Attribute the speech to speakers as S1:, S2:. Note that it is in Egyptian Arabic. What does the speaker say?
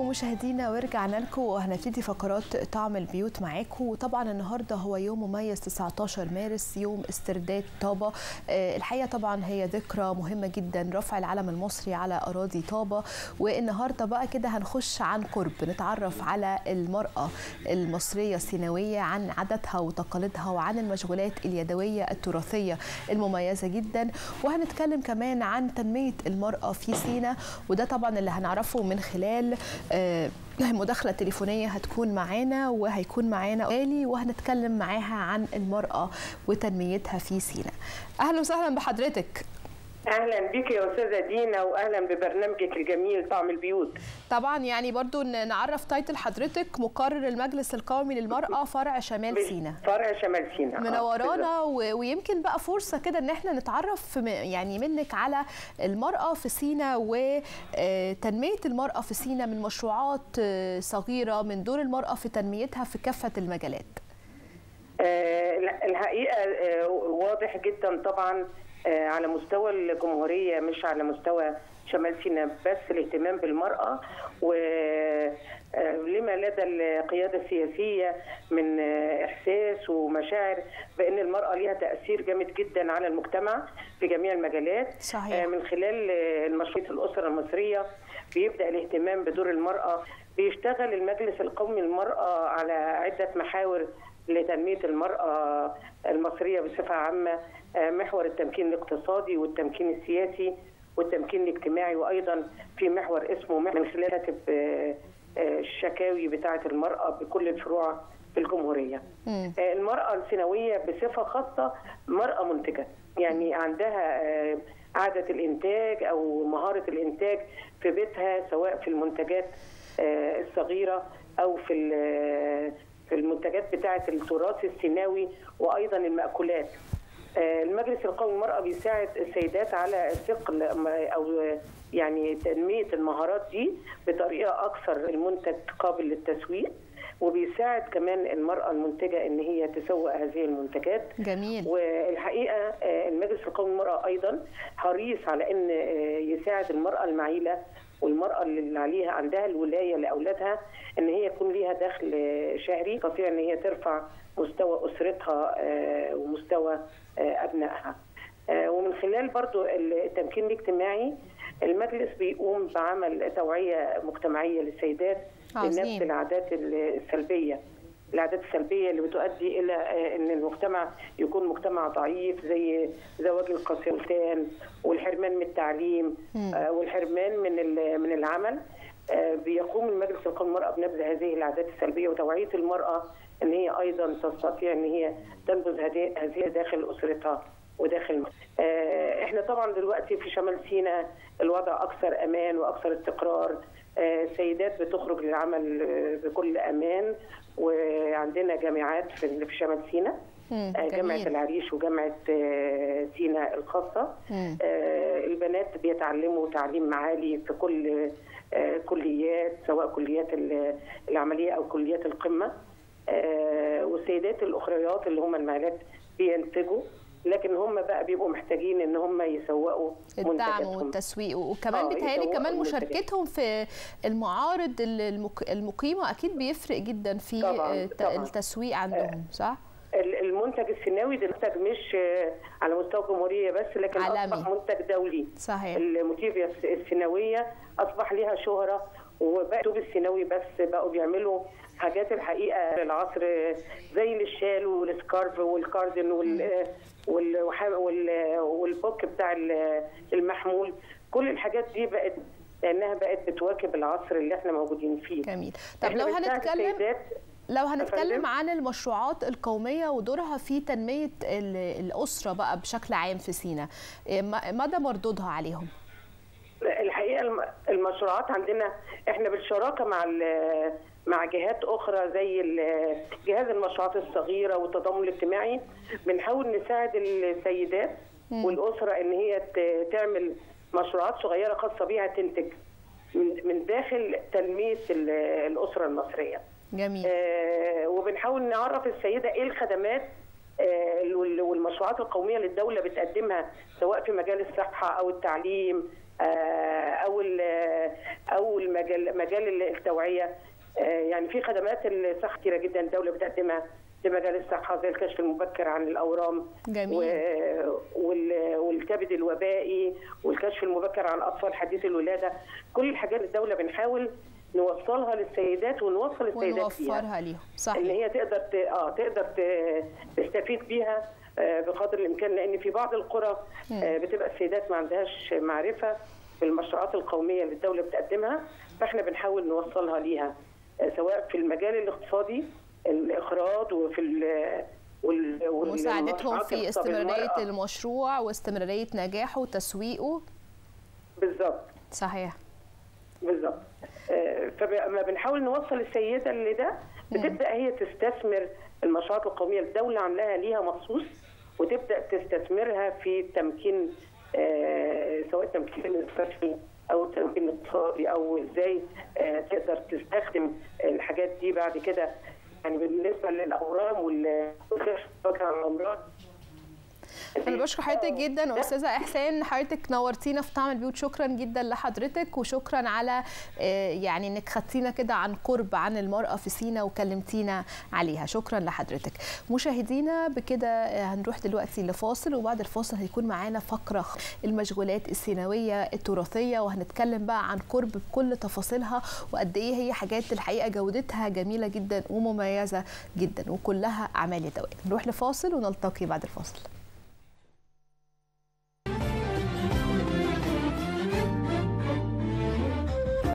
S1: بكم مشاهدينا ورجعنا لكم وهنبتدي فقرات طعم البيوت معاكم وطبعا النهارده هو يوم مميز 19 مارس يوم استرداد طابه آه، الحقيقه طبعا هي ذكرى مهمه جدا رفع العلم المصري على اراضي طابه والنهارده بقى كده هنخش عن قرب نتعرف على المراه المصريه السيناويه عن عاداتها وتقاليدها وعن المشغولات اليدويه التراثيه المميزه جدا وهنتكلم كمان عن تنميه المراه في سينا وده طبعا اللي هنعرفه من خلال آه، مداخلة تليفونية هتكون معانا وهيكون معانا آلي وهنتكلم معاها عن المرأة وتنميتها في سينا أهلا وسهلا بحضرتك
S2: اهلا بك يا استاذه دينا واهلا ببرنامجك الجميل طعم البيوت
S1: طبعا يعني برضو ن- نعرف تايتل حضرتك مقرر المجلس القومي للمرأة فرع شمال سينا
S2: فرع شمال سينا آه، بالظبط.
S1: منورانا و- ويمكن بقى فرصة كده ان احنا نتعرف م- يعني منك على المرأة في سينا وتنمية المرأة في سينا من مشروعات آه، صغيرة من دور المرأة في تنميتها في كافة المجالات
S2: آه لا، الحقيقه آه واضح جدا طبعا آه على مستوى الجمهوريه مش على مستوى شمال سيناء بس الاهتمام بالمراه و آه، لما لدى القياده السياسيه من آه، احساس ومشاعر بان المراه ليها تاثير جامد جدا على المجتمع في جميع المجالات
S1: صحيح.
S2: آه، من خلال آه، المشروعات الاسره المصريه بيبدا الاهتمام بدور المراه بيشتغل المجلس القومي للمراه على عده محاور لتنميه المراه المصريه بصفه عامه آه، محور التمكين الاقتصادي والتمكين السياسي والتمكين الاجتماعي وايضا في محور اسمه من خلال كاتب آه، آه، الشكاوي بتاعه المراه بكل الفروع في الجمهوريه.
S1: مم.
S2: آه، المرأة السيناوية بصفة خاصة مرأة منتجة يعني عندها آه، عادة الإنتاج أو مهارة الإنتاج في بيتها سواء في المنتجات آه، الصغيرة أو في ال- في المنتجات بتاعة التراث السيناوي وأيضا المأكولات آه، المجلس القومي للمرأة بيساعد السيدات على ثقل أو يعني تنمية المهارات دي بطريقة أكثر المنتج قابل للتسويق وبيساعد كمان المرأة المنتجة إن هي تسوق هذه المنتجات
S1: جميل
S2: والحقيقه آه، المجلس القومي للمراه ايضا حريص على ان آه، يساعد المراه المعيله والمراه اللي عليها عندها الولايه لاولادها ان هي يكون ليها دخل آه، شهري تستطيع ان هي ترفع مستوى اسرتها آه، ومستوى آه، ابنائها آه، ومن خلال برضو التمكين الاجتماعي المجلس بيقوم بعمل توعيه مجتمعيه للسيدات
S1: عظيم.
S2: لنفس العادات السلبيه العادات السلبيه اللي بتؤدي الى آه، ان المجتمع يكون مجتمع ضعيف زي زواج القسيمتان والحرمان من التعليم آه، والحرمان من ال- من العمل آه، بيقوم المجلس القومي للمراه بنبذ هذه العادات السلبيه وتوعيه المراه ان هي ايضا تستطيع ان هي تنبذ هذه هذه داخل اسرتها وداخل آه، احنا طبعا دلوقتي في شمال سيناء الوضع اكثر امان واكثر استقرار آه، سيدات بتخرج للعمل آه، بكل امان وعندنا جامعات في في شمال سيناء
S1: مم،
S2: آه، جامعه
S1: جميل.
S2: العريش وجامعه آه، سيناء الخاصه
S1: مم.
S2: آه، البنات بيتعلموا تعليم عالي في كل آه، كليات سواء كليات ال- العمليه او كليات القمه آه، والسيدات الاخريات اللي هم المعلات بينتجوا لكن هم بقى بيبقوا محتاجين ان هم يسوقوا
S1: الدعم
S2: منتجاتهم
S1: والتسويق وكمان
S2: آه،
S1: بيتهيألي
S2: يسوقوا
S1: كمان
S2: المنتجات.
S1: مشاركتهم في المعارض ال- المك- المقيمة أكيد بيفرق جدا في
S2: طبعاً،
S1: آه، الت-
S2: طبعاً.
S1: التسويق عندهم صح؟
S2: ال- المنتج السيناوي ده منتج مش آه، على مستوى الجمهوريه بس لكن
S1: عالمي.
S2: اصبح منتج دولي
S1: صحيح
S2: الموتيفيا السيناويه اصبح ليها شهره وبقى الثوب السيناوي بس بقوا بيعملوا حاجات الحقيقه للعصر زي الشال والسكارف والكاردن وال وال وال- والبوك بتاع ال- المحمول كل الحاجات دي بقت لانها بقت بتواكب العصر اللي احنا موجودين فيه
S1: جميل طب
S2: إحنا
S1: لو
S2: بنساعد
S1: هنتكلم
S2: السيدات
S1: لو هنتكلم
S2: فندم؟
S1: عن المشروعات القومية ودورها في تنمية ال- الأسرة بقى بشكل عام في سينا إيه م- مدى مردودها عليهم؟
S2: الحقيقه الم- المشروعات عندنا احنا بالشراكه مع ال- مع جهات اخرى زي ال- جهاز المشروعات الصغيره والتضامن الاجتماعي بنحاول نساعد السيدات والاسره ان هي ت- تعمل مشروعات صغيره خاصه بيها تنتج من من داخل تنميه ال- الاسره المصريه.
S1: جميل
S2: آه، وبنحاول نعرف السيده ايه الخدمات والمشروعات القوميه اللي الدوله بتقدمها سواء في مجال الصحه او التعليم او او المجال مجال التوعيه يعني في خدمات الصحه كثيره جدا الدوله بتقدمها في مجال الصحه زي الكشف المبكر عن الاورام
S1: جميل.
S2: والكبد الوبائي والكشف المبكر عن الاطفال حديث الولاده كل الحاجات الدوله بنحاول نوصلها للسيدات ونوصل السيدات
S1: ونوفرها ليهم صحيح
S2: ان هي تقدر ت... اه تقدر ت... تستفيد بيها بقدر الامكان لان في بعض القرى بتبقى السيدات ما عندهاش معرفه بالمشروعات القوميه اللي الدوله بتقدمها فاحنا بنحاول نوصلها ليها سواء في المجال الاقتصادي الاخراج وفي ال
S1: مساعدتهم في استمراريه المشروع واستمراريه نجاحه وتسويقه
S2: بالظبط
S1: صحيح
S2: بالظبط فما بنحاول نوصل السيده اللي ده بتبدا هي تستثمر المشروعات القوميه الدوله عاملاها ليها مخصوص وتبدا تستثمرها في التمكين سواء التمكين المستشفي او التمكين الاقتصادي او ازاي تقدر تستخدم الحاجات دي بعد كده يعني بالنسبه للاورام والكشف عن الامراض
S1: انا بشكر حضرتك جدا استاذه احسان حضرتك نورتينا في طعم البيوت شكرا جدا لحضرتك وشكرا على يعني انك خدتينا كده عن قرب عن المراه في سينا وكلمتينا عليها شكرا لحضرتك مشاهدينا بكده هنروح دلوقتي لفاصل وبعد الفاصل هيكون معانا فقره المشغولات السيناويه التراثيه وهنتكلم بقى عن قرب بكل تفاصيلها وقد ايه هي حاجات الحقيقه جودتها جميله جدا ومميزه جدا وكلها اعمال يدويه نروح لفاصل ونلتقي بعد الفاصل